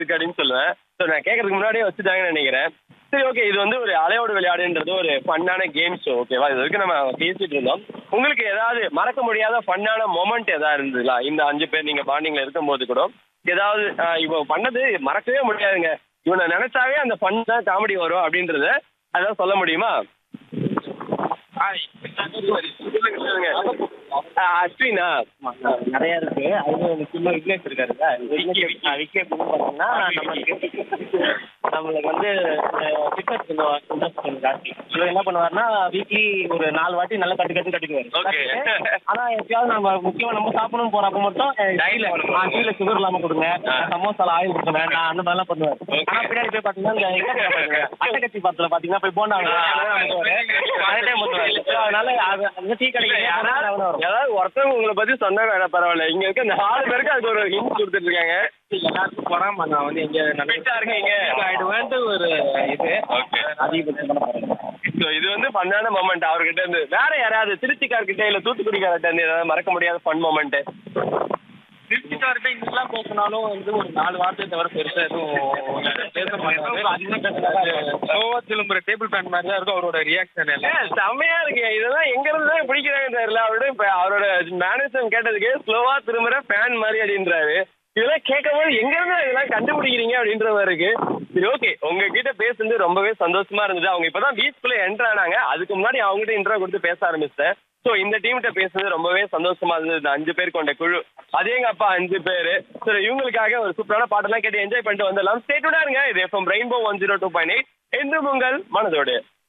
இருக்கு அப்படின்னு சொல்லுவேன் ஸோ நான் கேட்கறதுக்கு முன்னாடியே வச்சுட்டாங்கன்னு நினைக்கிறேன் சரி ஓகே இது வந்து ஒரு அலையோடு விளையாடுன்றது ஒரு ஃபன்னான கேம் ஷோ ஓகேவா இது வரைக்கும் நம்ம பேசிட்டு இருந்தோம் உங்களுக்கு ஏதாவது மறக்க முடியாத ஃபன்னான மொமெண்ட் ஏதாவது இருந்ததுங்களா இந்த அஞ்சு பேர் நீங்க பாண்டிங்ல இருக்கும்போது கூட ஏதாவது ஆஹ், இவன் பண்ணது மறக்கவே முடியாதுங்க இவனை நினைச்சாவே அந்த ஃபன் தான் காமெடி வரும் அப்படின்றத அதான் சொல்ல முடியுமா சொல்லுங்க சொல்லுங்க ஆஹ், அஸ்வினா நிறைய இருக்கு அது முக்கியமா விக்னேஷ் இருக்காருல்ல விக்னேஷ் விக்கெட் பார்த்தீங்கன்னா நம்மளுக்கு நம்மளுக்கு வந்து கிரிக்கெட் கொஞ்சம் இன்ட்ரெஸ்ட் கொஞ்சம் ஜாஸ்தி இவர் என்ன பண்ணுவாருன்னா வீக்லி ஒரு நாலு வாட்டி நல்லா கட்டு கட்டு கட்டுக்குவாரு Okay. ஆனா எப்பயாவது நம்ம முக்கியமா நம்ம சாப்பிடணும் போறப்ப மட்டும் Diet பண்ணணும். கீழே சுகர் இல்லாம கொடுங்க ஆ. சமோசால ஆயில் கொடுங்க நான் அந்த மாதிரிலாம் பண்ணுவேன் Okay. ஆனா பின்னாடி போய் பாத்தீங்கன்னா இந்த இங்க பாருங்க அட்டகட்சி படத்துல பாத்தீங்கன்னா போய் போண்டா அதனால அது அந்த டீ கடைக்கு யாராவது வரும் யாராவது ஒருத்தவங்க உங்களை பத்தி சொன்னா வேணாம் பரவாயில்ல இங்க இருக்க இந்த நாலு பேருக்கு அதுக்கு ஒரு ஹிண்ட் கொடுத்துட்டு இருக்காங்க எல்லாருக்கும் பொறாம நான் வந்து எங்க Fit ஆ இருக்கீங்க. ஆயிடுவேன்ட்டு ஒரு இது Okay. அதிகபட்சம் ஸோ இது வந்து ஃபன்னான மொமெண்ட் அவர்கிட்ட இருந்து வேற யாராவது திருச்சிக்கார்கிட்ட இல்ல தூத்துக்குடிக்கார்கிட்ட இருந்து ஏதாவது மறக்க முடியாத ஃபன் மொமெண்ட் திருச்சிக்கார்ட்ட இன்னும் பேசினாலும் வந்து ஒரு நாலு வார்த்தை தவிர பெருசா எதுவும் பேச மாட்டாங்க கோவா திரும்புற டேபிள் ஃபேன் மாதிரி தான் இருக்கும் அவரோட ரியாக்ஷன் எல்லாம் செம்மையா இருக்கு இதெல்லாம் எங்க இருந்து தான் பிடிக்கிறாங்க தெரியல அவரோட இப்ப அவரோட மேனேஜர் கேட்டதுக்கு ஸ்லோவா திரும்புற ஃபேன் மாதிரி அப்படின்றாரு இதெல்லாம் கேட்கும் போது எங்க இருந்து இதெல்லாம் கண்டுபிடிக்கிறீங்க அப்படின்ற மாதிரி இருக்கு சரி ஓகே உங்ககிட்ட பேசுனது ரொம்பவே சந்தோஷமா இருந்தது அவங்க இப்பதான் பீச்குள்ள என்டர் ஆனாங்க அதுக்கு முன்னாடி அவங்ககிட்ட இன்ட்ரோ கொடுத்து பேச ஆரம்பிச்சிட்டேன் ஸோ இந்த டீம்கிட்ட பேசுனது ரொம்பவே சந்தோஷமா இருந்தது இந்த அஞ்சு பேர் கொண்ட குழு அதே எங்க அப்பா அஞ்சு பேர் சரி இவங்களுக்காக ஒரு சூப்பரான பாட்டெல்லாம் கேட்டு என்ஜாய் பண்ணிட்டு வந்துடலாம் ஸ்டேட்டுடா இருங்க இது FM Rainbow one zero two point eight என்றும் உங்கள் மனதோடு